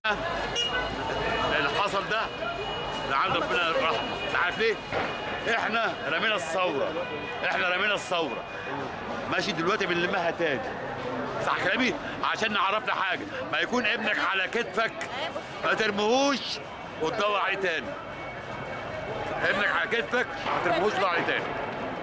اللي حصل ده لعل ربنا يرحمه انت عارف ليه؟ احنا رمينا الثوره احنا رمينا الثوره ماشي دلوقتي بنلمها تاني صح كلامي عشان نعرفنا حاجه ما يكون ابنك على كتفك ما ترميهوش وتدور عليه تاني ابنك على كتفك ما ترميهوش وتدور عليه تاني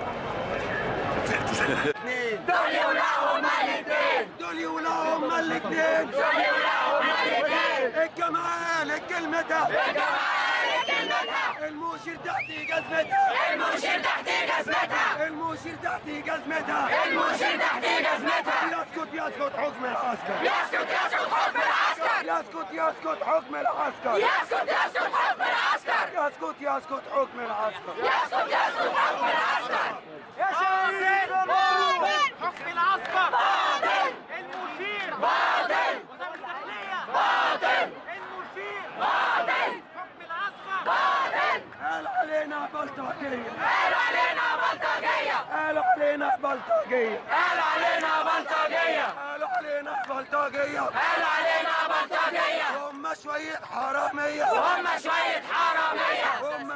دول يولعوا هما الاثنين دول يولعوا هما الاثنين دول يولعوا هما الاثنين الجمعان كلمتها الجماعة كلمتها المشير تحت جزمتها المشير تحت جزمتها المشير تحت جزمتها المشير تحت جزمتها يسكت يسكت حكم العسكر يسكت يسكت حكم العسكر يسكت يسكت حكم العسكر يسكت يسكت حكم العسكر يسكت يسكت حكم العسكر يسكت يسكت حكم العسكر يا شهيد الموت حكم العسكر باطل المشير باطل وزارة الداخلية باطل المشير باطل حكم العسكر باطل قال علينا بلطجية قالوا علينا بلطجية قالوا علينا بلطجية قالوا علينا بلطجية قالوا علينا بلطجية قالوا علينا بلطجية هم شوية حرامية وهم شوية حرامية هم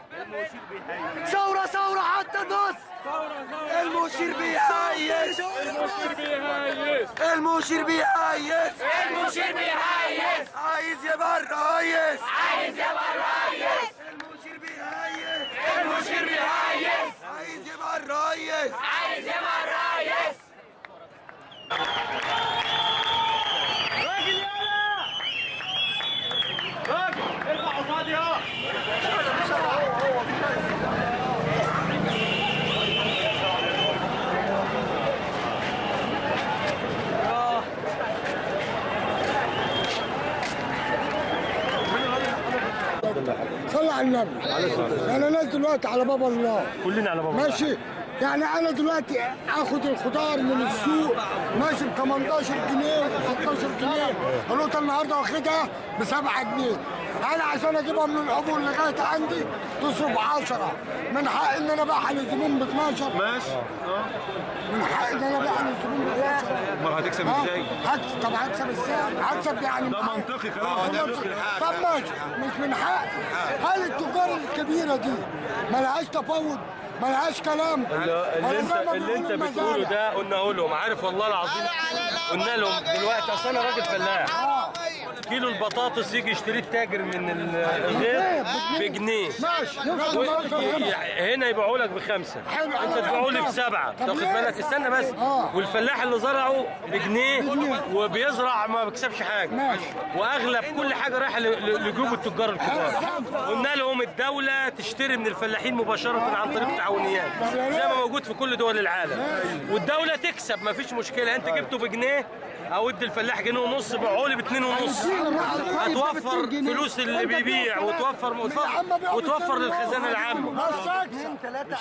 ثورة ثورة حتى النص المشير بيهيس المشير بيهيس المشير بيهيس عايز يبقى الرئيس عايز يبقى الرئيس المشير بيهيس المشير بيهيس عايز يبقى الرئيس عايز يبقى الرئيس راجل يلا راجل ارفع قصادي اه صلى على النبي انا ناس دلوقتي على باب الله كلنا على بابا ماشي يعني انا دلوقتي اخد الخضار من السوق ماشي ب 18 جنيه و 16 جنيه قلت النهارده واخدها ب 7 جنيه انا عشان اجيبها من العبور لغايه عندي تصرف 10 من حق ان انا ابيعها للزبون ب 12 ماشي اه من حق ان انا ابيعها للزبون ب 12 امال هتكسب ها؟ ازاي؟ هكسب طب هكسب ازاي؟ هكسب يعني ده منطقي كلام طب ماشي مش من حق هل التجار الكبيره دي ملهاش تفاوض ملهاش كلام اللي ولا انت زي ما اللي انت بيقولوا بتقوله المزارع. ده قلنا لهم عارف والله العظيم قلنا لهم دلوقتي اصل انا راجل فلاح اه كيلو البطاطس يجي يشتريه التاجر من ال- الغيط بجنيه ماشي و- يوصل يعني هنا يبيعوا لك بخمسه حلو. انت تبيعوا لي بسبعه طب تاخد ليه؟ بالك استنى بس اه. والفلاح اللي زرعه بجنيه وبيزرع ما بيكسبش حاجه ماشي. واغلب كل حاجه رايحه ل- ل- لجيوب التجار الكبار قلنا لهم الدوله تشتري من الفلاحين مباشره عن طريق التعاونيات زي ما موجود في كل دول العالم والدوله تكسب ما فيش مشكله انت جبته بجنيه او ادي الفلاح جنيه ونص بيعوا لي باتنين ونص هتوفر فلوس اللي بيبيع وتوفر وتوفر, وتوفر للخزانه العامه بس اكسب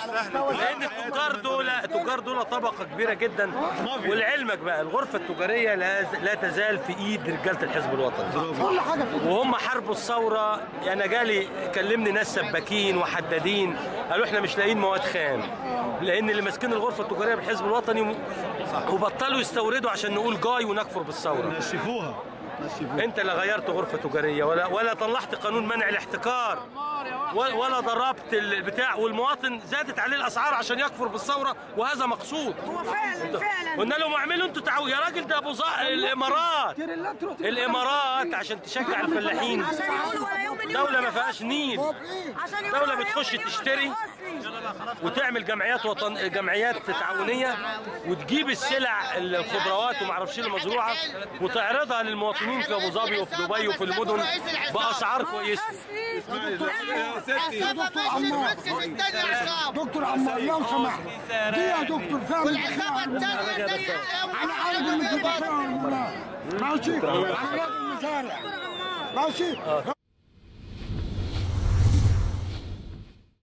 لان التجار دول التجار دول طبقه كبيره جدا ولعلمك بقى الغرفه التجاريه لا, لا تزال في ايد رجاله الحزب الوطني كل حاجه في وهم حاربوا الثوره انا جالي كلمني ناس سباكين وحدادين قالوا احنا مش لاقيين مواد خام لان اللي ماسكين الغرفه التجاريه بالحزب الوطني وبطلوا يستوردوا عشان نقول جاي ونكفر بالثوره نشفوها انت لا غيرت غرفه تجاريه ولا ولا طلعت قانون منع الاحتكار ولا ولا ضربت البتاع والمواطن زادت عليه الاسعار عشان يكفر بالثوره وهذا مقصود هو فعلا فعلا قلنا لهم اعملوا انتوا تعاو يا راجل ده ابو ظا الامارات الامارات عشان تشجع الفلاحين عشان يقولوا ولا يوم من اليوم دوله ما فيهاش نيل عشان يقولوا دولة ولا بتخش يوم من اليوم تشتري أصلي. وتعمل جمعيات وطن جمعيات تعاونيه وتجيب السلع الخضروات وما اعرفش إيه المزروعه وتعرضها للمواطنين في ابو ظبي وفي دبي وفي المدن باسعار كويسه أصلي يا دكتور عمار دكتور عمار لو سمحت دي يا دكتور فاهم انا عارف انك دكتور عمار ماشي انا راجل مزارع ماشي